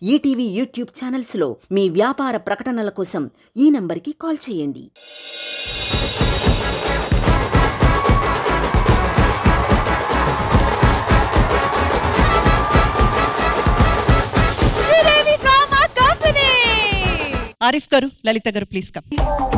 ETV YouTube ఛానల్స్లో మీ వ్యాపార ప్రకటనల కోసం ఈ నంబర్కి కాల్ చేయండి Sridevi from our company. Arif గారు లలిత గారు ప్లీజ్ కమ్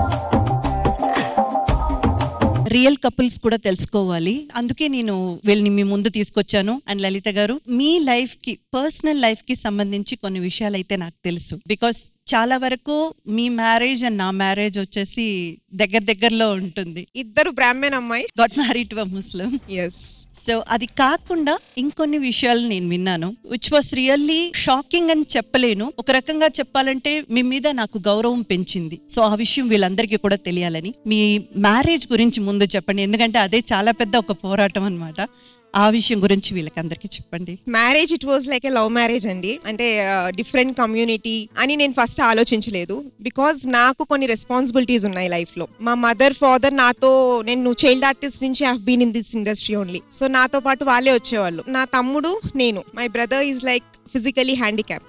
రియల్ కపుల్స్ కూడా తెలుసుకోవాలి అందుకే నేను వీళ్ళని మీ ముందు తీసుకొచ్చాను అండ్ లలిత గారు మీ లైఫ్ కి పర్సనల్ లైఫ్ కి సంబంధించి కొన్ని విషయాలు అయితే నాకు తెలుసు బికాస్ చాలా వరకు మీ మ్యారేజ్ అండ్ నా మ్యారేజ్ వచ్చేసి దగ్గర దగ్గరలో ఉంటుంది ఇద్దరు బ్రాహ్మణ్ అమ్మాయి got married to Muslim yes so అది కాకుండా ఇంకొన్ని విషయాలు నేను విన్నాను విచ్ వాస్ రియల్లీ షాకింగ్ అని చెప్పలేను ఒక రకంగా చెప్పాలంటే మీ మీద నాకు గౌరవం పెంచింది సో ఆ విషయం వీళ్ళందరికీ కూడా తెలియాలని మీ మ్యారేజ్ గురించి ముందు చెప్పండి ఎందుకంటే అదే చాలా పెద్ద ఒక పోరాటం అన్నమాట ఆ విషయం గురించి వీళ్ళకందరికీ చెప్పండి marriage it was like a love marriage అండి అంటే డిఫరెంట్ కమ్యూనిటీ అని నేను ఫస్ట్ ఆలోచించలేదు బికాజ్ నాకు కొన్ని రెస్పాన్సిబిలిటీస్ ఉన్నాయి లైఫ్ లో మా మదర్ ఫాదర్ నాతో నేను చైల్డ్ ఆర్టిస్ట్ నుంచి have been in this industry only so నాతో పాటు వాళ్ళే వచ్చేవాళ్ళు నా తమ్ముడు నేను my brother is like physically handicap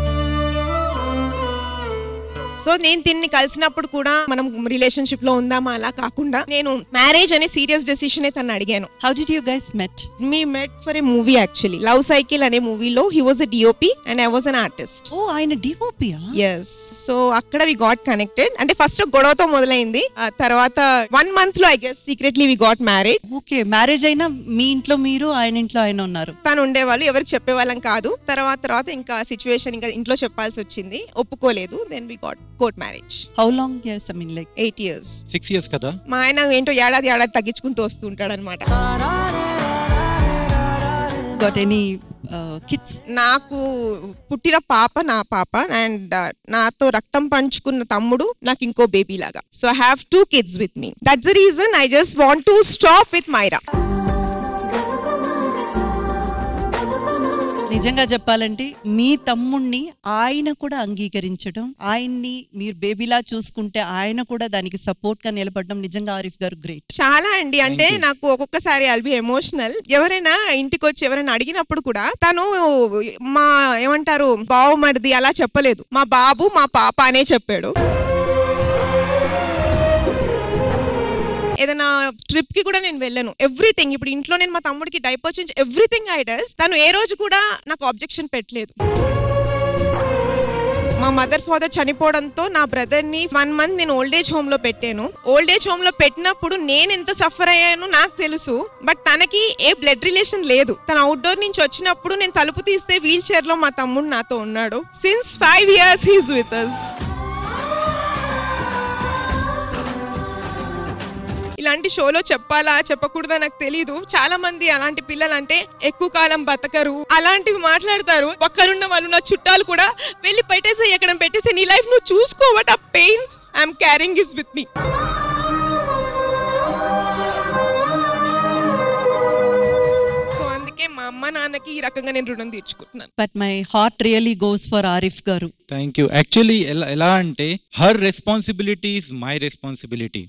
so నేను దీన్ని కలిసినప్పుడు కూడా మనం రిలేషన్షిప్ లో ఉందామా అలా కాకుండా నేను మ్యారేజ్ అనే సీరియస్ డెసిషన్ తను అడిగాను how did you guys met me met for a movie actually love cycle అనే మూవీలో he was a DOP and I was an artist ఓ ఆయన డిఓపియా ఎస్ సో అక్కడ వి గాట్ కనెక్టెడ్ అంటే ఫస్ట్ గొడవతో మొదలైంది ఆ తర్వాత వన్ మంత్ లో I guess secretly we got married okay marriage అయినా మీ ఇంట్లో మీరు ఆయన ఇంట్లో ఆయన ఉన్నారు తను ఉండేవాళ్ళు ఎవరికి చెప్పేవాళ్ళం కాదు తర్వాత తర్వాత ఇంకా సిచ్యువేషన్ ఇంకా ఇంట్లో చెప్పాల్సి వచ్చింది ఒప్పుకోలేదు then we got court marriage how long years I mean like eight years six years కదా మా ఆయన ఏంటో ఏడాది ఏడాది తగ్గించుకుంటూ వస్తూ ఉంటాడు అనమాట గాట్ ఎనీ కిడ్స్ నాకు పుట్టిన పాప నా పాప అండ్ నాతో రక్తం పంచుకున్న తమ్ముడు నాకు ఇంకో బేబీ లాగా so I have two kids with me that's the reason I just want to stop with Myra నిజంగా చెప్పాలంటే మీ తమ్ముణ్ణి ఆయన కూడా అంగీకరించడం ఆయన్ని మీరు బేబీలా చూసుకుంటే ఆయన కూడా దానికి సపోర్ట్ గా నిలబడడం నిజంగా ఆరిఫ్ గారు గ్రేట్ చాలా అండి అంటే Thank you. నాకు ఒక్కొక్కసారి ఐల్ బి ఎమోషనల్ ఎవరైనా ఇంటికి వచ్చి ఎవరైనా అడిగినప్పుడు కూడా తను మా ఏమంటారు బావమరిది అలా చెప్పలేదు మా బాబు మా పాప అనే చెప్పాడు ఏదైనా ట్రిప్ కి కూడా నేను వెళ్ళాను ఎవ్రీథింగ్ ఇప్పుడు ఇంట్లో నేను మా తమ్ముడికి diaper change everything I does తను ఏ రోజు కూడా నాకు ఆబ్జెక్షన్ పెట్టలేదు మా మదర్ ఫాదర్ చనిపోవడంతో నా బ్రదర్ ని వన్ మంత్ నేను ఓల్డ్ ఏజ్ హోమ్ లో పెట్టాను ఓల్డ్ ఏజ్ హోమ్ లో పెట్టినప్పుడు నేను ఎంత సఫర్ అయ్యానో నాకు తెలుసు బట్ తనకి ఏ బ్లడ్ రిలేషన్ లేదు తన అవుట్డోర్ నుంచి వచ్చినప్పుడు నేను తలుపు తీస్తే వీల్ చైర్ లో మా తమ్ముడు నాతో ఉన్నాడు since five years he's with us ఇలాంటి షోలో చెప్పాలా చెప్పకూడదా నాకు తెలీదు చాలా మంది అలాంటి పిల్లలు అంటే ఎక్కువ కాలం బతకరు అలాంటివి మాట్లాడతారు ఒక్కరున్న వాళ్ళు నా చుట్టాలు కూడా వెళ్ళి పెట్టేసి ఎక్కడ పెట్టేసి నీ లైఫ్ నువ్వు చూసుకో బట్ ఆ pain I'm carrying is with me so అందుకే మా అమ్మ నాన్నకి ఈ రకంగా నేను రుణం తీర్చుకుంటున్నాను but my heart really goes for Arif గారు థ్యాంక్ యూ యాక్చువల్లీ ఎలా ఎలా అంటే her responsibility is my responsibility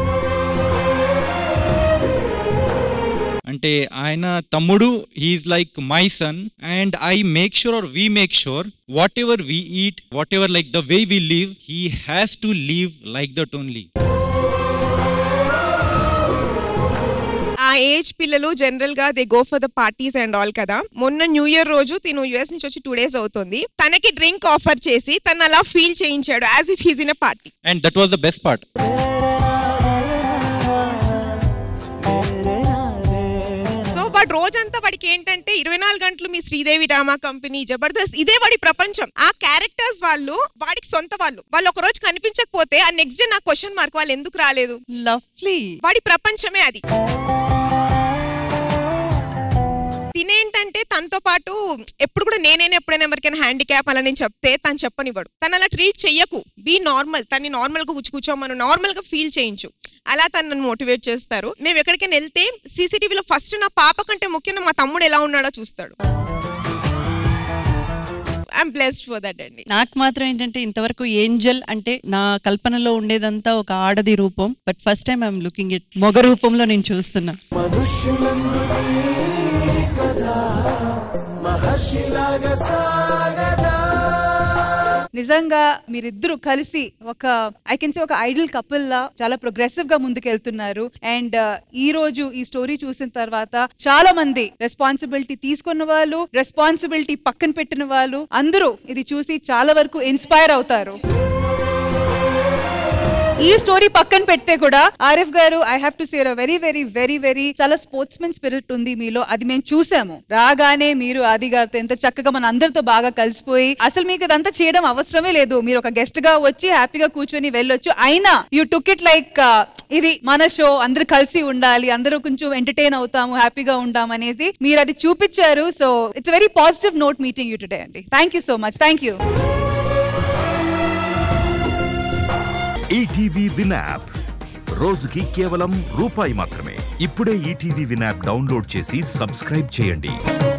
అంటే ఆయన తమ్ముడు he's like my son and I make sure are we make sure whatever we eat whatever like the way we live he has to live like that only ఆ age పిల్లలు general గా they go for the parties and all కదా మొన్న new year రోజు తిను US నుంచి వచ్చి two days అవుతుంది తనకి డ్రింక్ ఆఫర్ చేసి తను అలా ఫీల్ చేయించాడు as if he's in a party and that was the best part so వాడు రోజంతా వాడికి ఏంటంటే ఇరవై నాలుగు గంటలు మీ శ్రీదేవి డ్రామా కంపెనీ జబర్దస్త్ ఇదే వాడి ప్రపంచం ఆ క్యారెక్టర్స్ వాళ్ళు వాడికి సొంత వాళ్ళు వాళ్ళు ఒక రోజు కనిపించకపోతే ఆ నెక్స్ట్ డే నా క్వశ్చన్ మార్క్ వాళ్ళు ఎందుకు రాలేదు లవ్లీ వాడి ప్రపంచమే అది తినేంటంటే తనతో పాటు ఎప్పుడు కూడా నేనేనే ఎప్పుడైనా ఎవరికైనా హ్యాండిక్యాప్ అలా నేను చెప్తే తను చెప్పనివ్వడు తను అలా ట్రీట్ చెయ్యకు బీ నార్మల్ తన్ని నార్మల్ గా కూర్చు కూర్చోమను నార్మల్ గా ఫీల్ చేయించు అలా తను నన్ను మోటివేట్ చేస్తారు మేము ఎక్కడికైనా వెళ్తే సీసీటీవీలో ఫస్ట్ నా పాప కంటే ముఖ్యంగా మా తమ్ముడు ఎలా ఉన్నాడో చూస్తాడు ఐఎమ్ బ్లెస్డ్ ఫర్ దట్ అండి నాకు మాత్రం ఏంటంటే ఇంతవరకు ఏంజల్ అంటే నా కల్పనలో ఉండేదంతా ఒక ఆడది రూపం but first time I'm looking it మొగ రూపంలో నేను చూస్తున్నా మనుష్యులందు నీ కథ మహర్షిలాగా సాగదా నిజంగా మీరిద్దరు కలిసి ఒక ఐ కెన్ సే ఒక ఐడల్ కపుల్ లా చాలా ప్రోగ్రెసివ్ గా ముందుకెళ్తున్నారు అండ్ ఈ రోజు ఈ స్టోరీ చూసిన తర్వాత చాలా మంది రెస్పాన్సిబిలిటీ తీసుకున్న వాళ్ళు రెస్పాన్సిబిలిటీ పక్కన పెట్టిన వాళ్ళు అందరూ ఇది చూసి చాలా వరకు ఇన్స్పైర్ అవుతారు ఈ స్టోరీ పక్కన పెడితే కూడా ఆరిఫ్ గారు I have to share very very very very చాలా స్పోర్ట్స్ మెన్ స్పిరిట్ ఉంది మీలో అది మేము చూసాము రాగానే మీరు ఆది గారితో ఎంత చక్కగా మన అందరితో బాగా కలిసిపోయి అసలు మీకు ఇదంతా చేయడం అవసరమే లేదు మీరు ఒక గెస్ట్ గా వచ్చి హ్యాపీగా కూర్చొని వెళ్ళొచ్చు అయినా యూ టుక్ ఇట్ లైక్ ఇది మన షో అందరూ కలిసి ఉండాలి అందరూ కొంచెం ఎంటర్టైన్ అవుతాము హ్యాపీగా ఉంటాం అనేది మీరు అది చూపించారు so it's very positive note meeting you today అండి thank you so much thank you ETV win app రోజుకి కేవలం రూపాయి మాత్రమే ఇప్పుడే ఈటీవీ విన్ యాప్ డౌన్లోడ్ చేసి సబ్స్క్రైబ్ చేయండి